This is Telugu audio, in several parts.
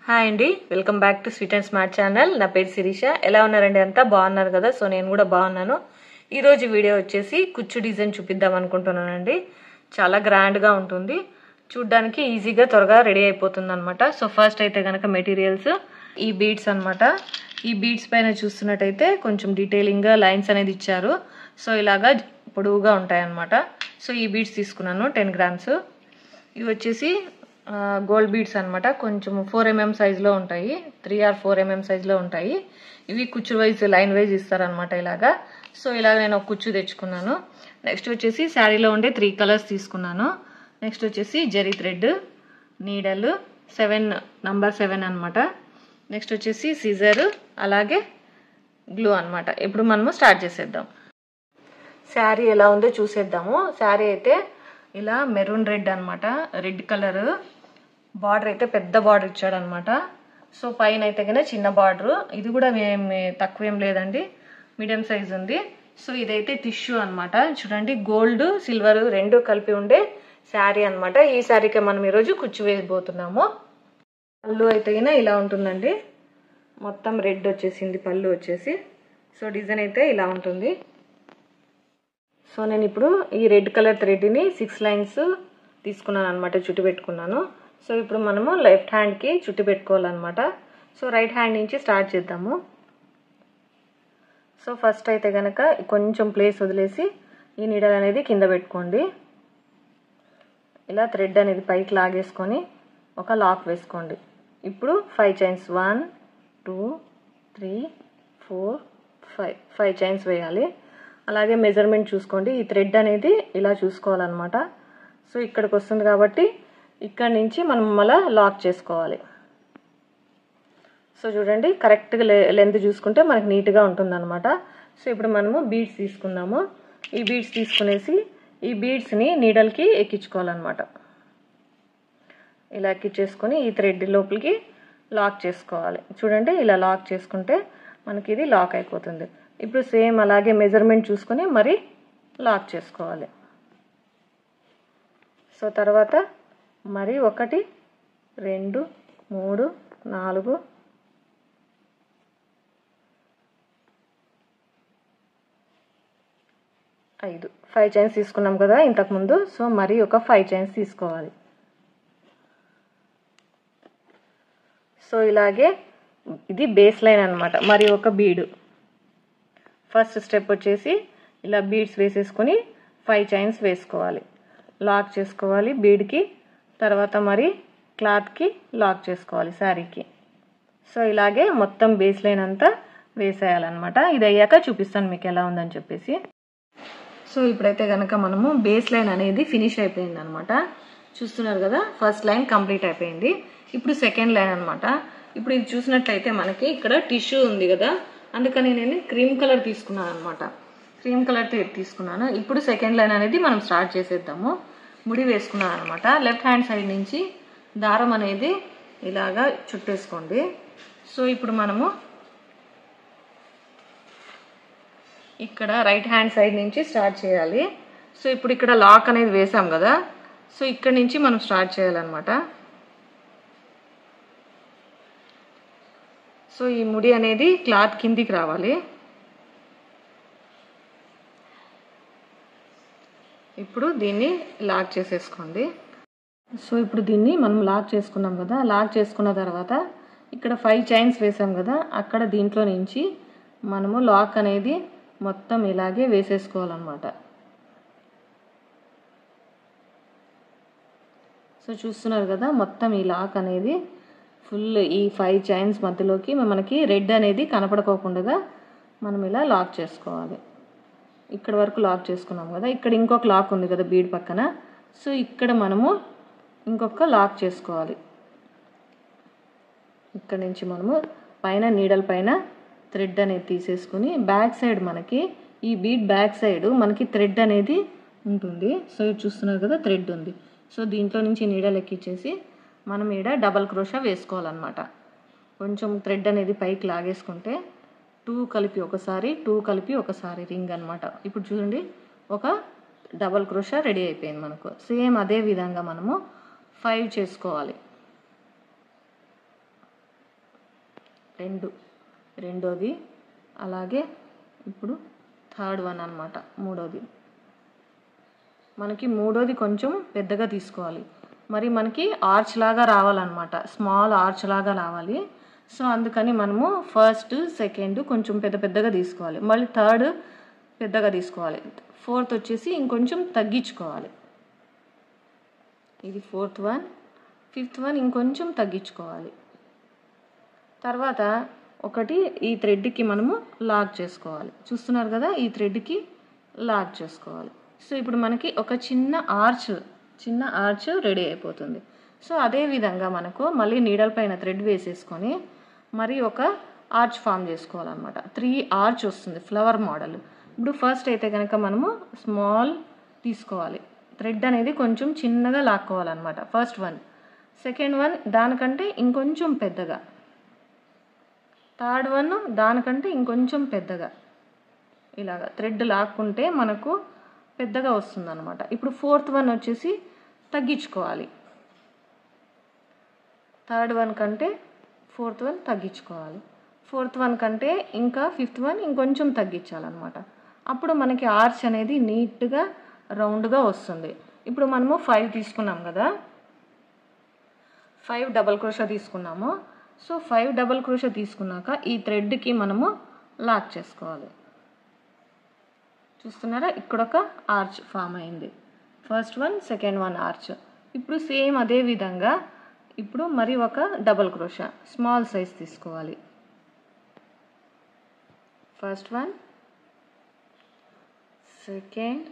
హాయ్ అండి welcome back to sweet and smart channel నా పేరు శిరీష ఎలా ఉన్నారండి అంతా బాగున్నారు కదా సో నేను కూడా బాగున్నాను ఈరోజు వీడియో వచ్చేసి కుచ్చు డిజైన్ చూపిద్దాం అనుకుంటున్నానండి చాలా గ్రాండ్గా ఉంటుంది చూడ్డానికి ఈజీగా త్వరగా రెడీ అయిపోతుంది అనమాట సో ఫస్ట్ అయితే కనుక మెటీరియల్స్ ఈ బీడ్స్ అన్నమాట ఈ బీడ్స్ పైన చూస్తున్నట్టయితే కొంచెం డీటెయిలింగ్గా లైన్స్ అనేది ఇచ్చారు సో ఇలాగా పొడవుగా ఉంటాయన్నమాట సో ఈ బీడ్స్ తీసుకున్నాను టెన్ గ్రామ్స్ ఇవి వచ్చేసి గోల్డ్ బీడ్స్ అనమాట కొంచెం ఫోర్ ఎంఎం సైజులో ఉంటాయి త్రీ ఆర్ ఫోర్ ఎంఎం సైజులో ఉంటాయి ఇవి కుచ్చు వైజ్ లైన్ వైజ్ ఇస్తారనమాట ఇలాగా సో ఇలా నేను ఒక కుచ్చు తెచ్చుకున్నాను నెక్స్ట్ వచ్చేసి శారీలో ఉండే త్రీ కలర్స్ తీసుకున్నాను నెక్స్ట్ వచ్చేసి zari thread needle seven number seven అనమాట నెక్స్ట్ వచ్చేసి సీజర్ అలాగే గ్లూ అనమాట ఇప్పుడు మనము స్టార్ట్ చేసేద్దాం శారీ ఎలా ఉందో చూసేద్దాము శారీ అయితే ఇలా మెరూన్ రెడ్ అనమాట రెడ్ కలర్ బార్డర్ అయితే పెద్ద బార్డర్ ఇచ్చాడు అనమాట సో పైన అయితే కన్నా చిన్న బార్డర్ ఇది కూడా ఏమి తక్కువ ఏం లేదండి మీడియం సైజ్ ఉంది సో ఇదైతే టిష్యూ అనమాట చూడండి గోల్డ్ సిల్వర్ రెండు కలిపి ఉండే శారీ అనమాట ఈ శారీకి మనం ఈరోజు కుచ్చు వేయబోతున్నాము పళ్ళు అయితే కన్నా ఇలా ఉంటుందండి మొత్తం రెడ్ వచ్చేసింది పళ్ళు వచ్చేసి సో డిజైన్ అయితే ఇలా ఉంటుంది సో నేను ఇప్పుడు ఈ రెడ్ కలర్ థ్రెడ్ని సిక్స్ లైన్స్ తీసుకున్నాను అనమాట చుట్టు పెట్టుకున్నాను సో ఇప్పుడు మనము లెఫ్ట్ హ్యాండ్కి చుట్టు పెట్టుకోవాలన్నమాట సో రైట్ హ్యాండ్ నుంచి స్టార్ట్ చేద్దాము సో ఫస్ట్ అయితే కనుక కొంచెం ప్లేస్ వదిలేసి ఈ నీడల్ అనేది కింద పెట్టుకోండి ఇలా థ్రెడ్ అనేది పైకి లాగేసుకొని ఒక లాక్ వేసుకోండి ఇప్పుడు five chains one two three four five five chains వేయాలి అలాగే మెజర్మెంట్ చూసుకోండి ఈ థ్రెడ్ అనేది ఇలా చూసుకోవాలన్నమాట సో ఇక్కడికి వస్తుంది కాబట్టి ఇక్కడ నుంచి మనం మళ్ళీ లాక్ చేసుకోవాలి సో చూడండి కరెక్ట్గా లెంత్ చూసుకుంటే మనకి నీట్గా ఉంటుందన్నమాట సో ఇప్పుడు మనము బీడ్స్ తీసుకుందాము ఈ బీడ్స్ తీసుకునేసి ఈ బీడ్స్ని నీడల్కి ఎక్కించుకోవాలన్నమాట ఇలా ఎక్కించేసుకొని ఈ థ్రెడ్ లోపలికి లాక్ చేసుకోవాలి చూడండి ఇలా లాక్ చేసుకుంటే మనకి ఇది లాక్ అయిపోతుంది ఇప్పుడు సేమ్ అలాగే మెజర్మెంట్ చూసుకొని మరి లాక్ చేసుకోవాలి సో తర్వాత మరి ఒకటి రెండు మూడు నాలుగు ఐదు ఫైవ్ చైన్స్ తీసుకున్నాం కదా ఇంతకుముందు సో మరి ఒక ఫైవ్ చైన్స్ తీసుకోవాలి సో ఇలాగే ఇది బేస్ లైన్ అనమాట మరి ఒక బీడు ఫస్ట్ స్టెప్ వచ్చేసి ఇలా బీడ్స్ వేసేసుకొని ఫైవ్ చైన్స్ వేసుకోవాలి లాక్ చేసుకోవాలి బీడ్కి తర్వాత మరి క్లాత్కి లాక్ చేసుకోవాలి శారీకి సో ఇలాగే మొత్తం బేస్ లైన్ అంతా వేసేయాలన్నమాట ఇది అయ్యాక చూపిస్తాను మీకు ఎలా ఉందని చెప్పేసి సో ఇప్పుడైతే కనుక మనము బేస్ లైన్ అనేది ఫినిష్ అయిపోయింది అనమాట చూస్తున్నారు కదా ఫస్ట్ లైన్ కంప్లీట్ అయిపోయింది ఇప్పుడు సెకండ్ లైన్ అనమాట ఇప్పుడు ఇది చూసినట్లయితే మనకి ఇక్కడ టిష్యూ ఉంది కదా అందుకని నేను క్రీమ్ కలర్ తీసుకున్నాను అనమాట క్రీమ్ కలర్ తీసుకున్నాను ఇప్పుడు సెకండ్ లైన్ అనేది మనం స్టార్ట్ చేసేద్దాము ముడి వేసుకున్నాను అనమాట లెఫ్ట్ హ్యాండ్ సైడ్ నుంచి దారం అనేది ఇలాగా చుట్టేసుకోండి సో ఇప్పుడు మనము ఇక్కడ రైట్ హ్యాండ్ సైడ్ నుంచి స్టార్ట్ చేయాలి సో ఇప్పుడు ఇక్కడ లాక్ అనేది వేసాం కదా సో ఇక్కడ నుంచి మనం స్టార్ట్ చేయాలన్నమాట సో ఈ ముడి అనేది క్లాత్ కిందికి రావాలి ఇప్పుడు దీన్ని లాక్ చేసేసుకోండి సో ఇప్పుడు దీన్ని మనం లాక్ చేసుకున్నాం కదా లాక్ చేసుకున్న తర్వాత ఇక్కడ ఫైవ్ చైన్స్ వేసాం కదా అక్కడ దీంట్లో నుంచి మనము లాక్ అనేది మొత్తం ఇలాగే వేసేసుకోవాలన్నమాట సో చూస్తున్నారు కదా మొత్తం ఈ లాక్ అనేది ఫుల్ ఈ ఫైవ్ చైన్స్ మధ్యలోకి మనకి రెడ్ అనేది కనపడుకోకుండా మనం ఇలా లాక్ చేసుకోవాలి ఇక్కడ వరకు లాక్ చేసుకున్నాం కదా ఇక్కడ ఇంకొక లాక్ ఉంది కదా బీడ్ పక్కన సో ఇక్కడ మనము ఇంకొక లాక్ చేసుకోవాలి ఇక్కడ నుంచి మనము పైన నీడల పైన థ్రెడ్ అనేది తీసేసుకుని బ్యాక్ సైడ్ మనకి ఈ బీడ్ బ్యాక్ సైడ్ మనకి థ్రెడ్ అనేది ఉంటుంది సో చూస్తున్నారు కదా థ్రెడ్ ఉంది సో దీంట్లో నుంచి నీడలు ఎక్కించేసి మనం ఈడ డబల్ క్రోషా వేసుకోవాలన్నమాట కొంచెం థ్రెడ్ అనేది పైకి లాగేసుకుంటే టూ కలిపి ఒకసారి టూ కలిపి ఒకసారి రింగ్ అనమాట ఇప్పుడు చూడండి ఒక డబల్ క్రోషా రెడీ అయిపోయింది మనకు సేమ్ అదే విధంగా మనము ఫైవ్ చేసుకోవాలి రెండు రెండోది అలాగే ఇప్పుడు థర్డ్ వన్ అనమాట మూడోది మనకి మూడోది కొంచెం పెద్దగా తీసుకోవాలి మరి మనకి ఆర్చ్ లాగా రావాలన్నమాట స్మాల్ ఆర్చ్ లాగా రావాలి సో అందుకని మనము ఫస్ట్ సెకండ్ కొంచెం పెద్ద పెద్దగా తీసుకోవాలి మళ్ళీ థర్డ్ పెద్దగా తీసుకోవాలి ఫోర్త్ వచ్చేసి ఇంకొంచెం తగ్గించుకోవాలి ఇది ఫోర్త్ వన్ ఫిఫ్త్ వన్ ఇంకొంచెం తగ్గించుకోవాలి తర్వాత ఒకటి ఈ థ్రెడ్కి మనము లాక్ చేసుకోవాలి చూస్తున్నారు కదా ఈ థ్రెడ్కి లాక్ చేసుకోవాలి సో ఇప్పుడు మనకి ఒక చిన్న ఆర్చ్ చిన్న ఆర్చ్ రెడీ అయిపోతుంది సో అదే విధంగా మనకు మళ్ళీ నీడల్ పైన థ్రెడ్ వేసేసుకొని మరి ఒక ఆర్చ్ ఫామ్ చేసుకోవాలన్నమాట త్రీ ఆర్చ్ వస్తుంది ఫ్లవర్ మోడల్ ఇప్పుడు ఫస్ట్ అయితే కనుక మనము స్మాల్ తీసుకోవాలి థ్రెడ్ అనేది కొంచెం చిన్నగా లాక్కోవాలన్నమాట ఫస్ట్ వన్ సెకండ్ వన్ దానికంటే ఇంకొంచెం పెద్దగా థర్డ్ వన్ దానికంటే ఇంకొంచెం పెద్దగా ఇలాగ థ్రెడ్ లాక్కుంటే మనకు పెద్దగా వస్తుంది అనమాట ఇప్పుడు ఫోర్త్ వన్ వచ్చేసి తగ్గించుకోవాలి థర్డ్ వన్ కంటే ఫోర్త్ వన్ తగ్గించుకోవాలి ఫోర్త్ వన్ కంటే ఇంకా ఫిఫ్త్ వన్ ఇంకొంచెం తగ్గించాలన్నమాట అప్పుడు మనకి ఆర్చ్ అనేది నీట్గా రౌండ్గా వస్తుంది ఇప్పుడు మనము ఫైవ్ తీసుకున్నాం కదా ఫైవ్ డబల్ క్రోషా తీసుకున్నాము సో ఫైవ్ డబల్ క్రోషా తీసుకున్నాక ఈ థ్రెడ్కి మనము లాక్ చేసుకోవాలి చూస్తున్నారా ఇక్కడ ఒక ఆర్చ్ ఫామ్ అయింది first one second one arch ఇప్పుడు సేమ్ అదే విధంగా ఇప్పుడు మరి ఒక డబల్ క్రోషా స్మాల్ సైజ్ తీసుకోవాలి ఫస్ట్ వన్ సెకండ్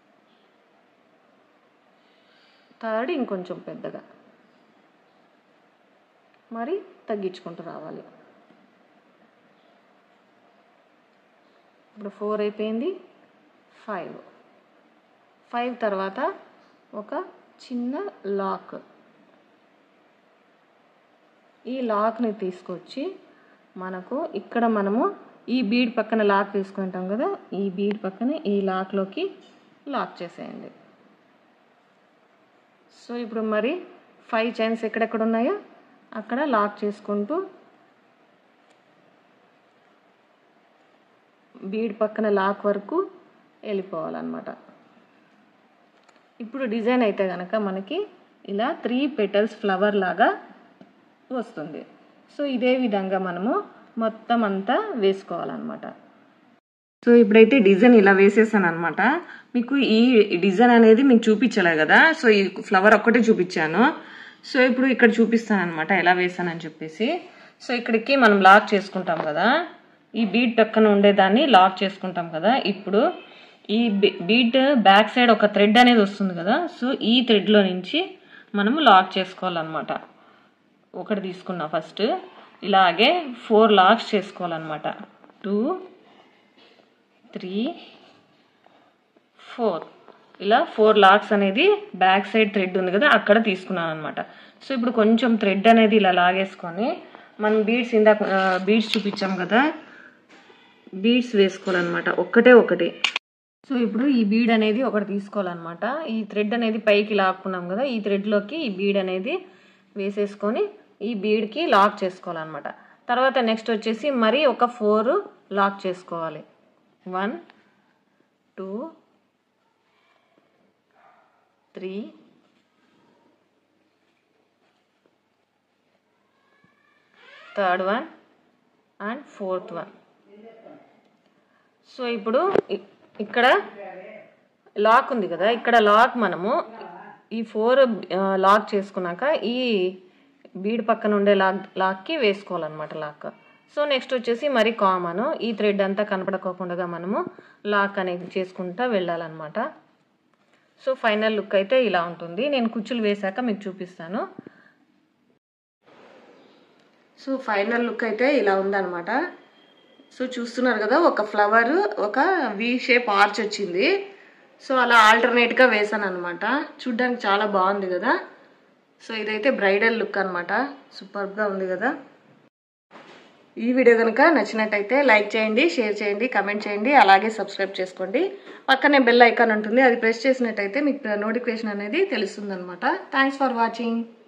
థర్డ్ ఇంకొంచెం పెద్దగా మరి తగ్గించుకుంటూ రావాలి ఇప్పుడు ఫోర్ అయిపోయింది ఫైవ్ ఫైవ్ తర్వాత ఒక చిన్న లాక్ ఈ లాక్ని తీసుకొచ్చి మనకు ఇక్కడ మనము ఈ బీడ్ పక్కన లాక్ తీసుకుంటాం కదా ఈ బీడ్ పక్కన ఈ లాక్లోకి లాక్ చేసేయండి సో ఇప్పుడు మరి ఫైవ్ చైన్స్ ఎక్కడెక్కడ ఉన్నాయో అక్కడ లాక్ చేసుకుంటూ బీడ్ పక్కన లాక్ వరకు వెళ్ళిపోవాలన్నమాట ఇప్పుడు డిజైన్ అయితే కనుక మనకి ఇలా త్రీ పెటల్స్ ఫ్లవర్ లాగా వస్తుంది సో ఇదే విధంగా మనము మొత్తం అంతా వేసుకోవాలన్నమాట సో ఇప్పుడైతే డిజైన్ ఇలా వేసేసాను అనమాట మీకు ఈ డిజైన్ అనేది మీకు చూపించలే కదా సో ఈ ఫ్లవర్ ఒక్కటే చూపించాను సో ఇప్పుడు ఇక్కడ చూపిస్తాను అనమాట ఎలా వేసానని చెప్పేసి సో ఇక్కడికి మనం లాక్ చేసుకుంటాం కదా ఈ బీట్ పక్కన ఉండేదాన్ని లాక్ చేసుకుంటాం కదా ఇప్పుడు ఈ బీట్ బ్యాక్ సైడ్ ఒక థ్రెడ్ అనేది వస్తుంది కదా సో ఈ థ్రెడ్లో నుంచి మనము లాక్ చేసుకోవాలన్నమాట ఒకటి తీసుకున్నా ఫస్ట్ ఇలాగే ఫోర్ లాక్స్ చేసుకోవాలన్నమాట టూ త్రీ ఫోర్ ఇలా ఫోర్ లాక్స్ అనేది బ్యాక్ సైడ్ థ్రెడ్ ఉంది కదా అక్కడ తీసుకున్నాను అనమాట సో ఇప్పుడు కొంచెం థ్రెడ్ అనేది ఇలా లాగేసుకొని మనం బీడ్స్ ఇందాక బీడ్స్ చూపించాం కదా బీడ్స్ వేసుకోవాలన్నమాట ఒక్కటే ఒకటి సో ఇప్పుడు ఈ బీడ్ అనేది ఒకటి తీసుకోవాలన్నమాట ఈ థ్రెడ్ అనేది పైకి లాక్కున్నాం కదా ఈ థ్రెడ్లోకి ఈ బీడ్ అనేది వేసేసుకొని ఈ బీడ్కి లాక్ చేసుకోవాలన్నమాట తర్వాత నెక్స్ట్ వచ్చేసి మరి ఒక ఫోర్ లాక్ చేసుకోవాలి one two three third one and fourth one so ఇప్పుడు ఇ- ఇక్కడ లాక్ ఉంది కదా ఇక్కడ లాక్ మనము ఈ ఫోర్ లాక్ చేసుకున్నాక ఈ బీడ్ పక్కన ఉండే లాక్ లాక్కి వేసుకోవాలన్నమాట లాక్ సో నెక్స్ట్ వచ్చేసి మరి కామన్ ఈ థ్రెడ్ అంతా కనపడకోకుండా మనము లాక్ అనేది చేసుకుంటా వెళ్ళాలన్నమాట సో ఫైనల్ లుక్ అయితే ఇలా ఉంటుంది నేను కుచ్చులు వేశాక మీకు చూపిస్తాను సో ఫైనల్ లుక్ అయితే ఇలా ఉందన్నమాట సో చూస్తున్నారు కదా ఒక ఫ్లవర్ ఒక వి షేప్ ఆర్చ్ వచ్చింది సో అలా ఆల్టర్నేట్గా వేసాను అనమాట చూడ్డానికి చాలా బాగుంది కదా సో ఇదైతే బ్రైడల్ లుక్ అనమాట సూపర్గా ఉంది కదా ఈ వీడియో కనుక నచ్చినట్టయితే లైక్ చేయండి షేర్ చేయండి కమెంట్ చేయండి అలాగే సబ్స్క్రైబ్ చేసుకోండి పక్కనే బెల్ ఐకాన్ ఉంటుంది అది ప్రెస్ చేసినట్టయితే మీకు నోటిఫికేషన్ అనేది తెలుస్తుంది అనమాట థ్యాంక్స్ ఫర్ వాచింగ్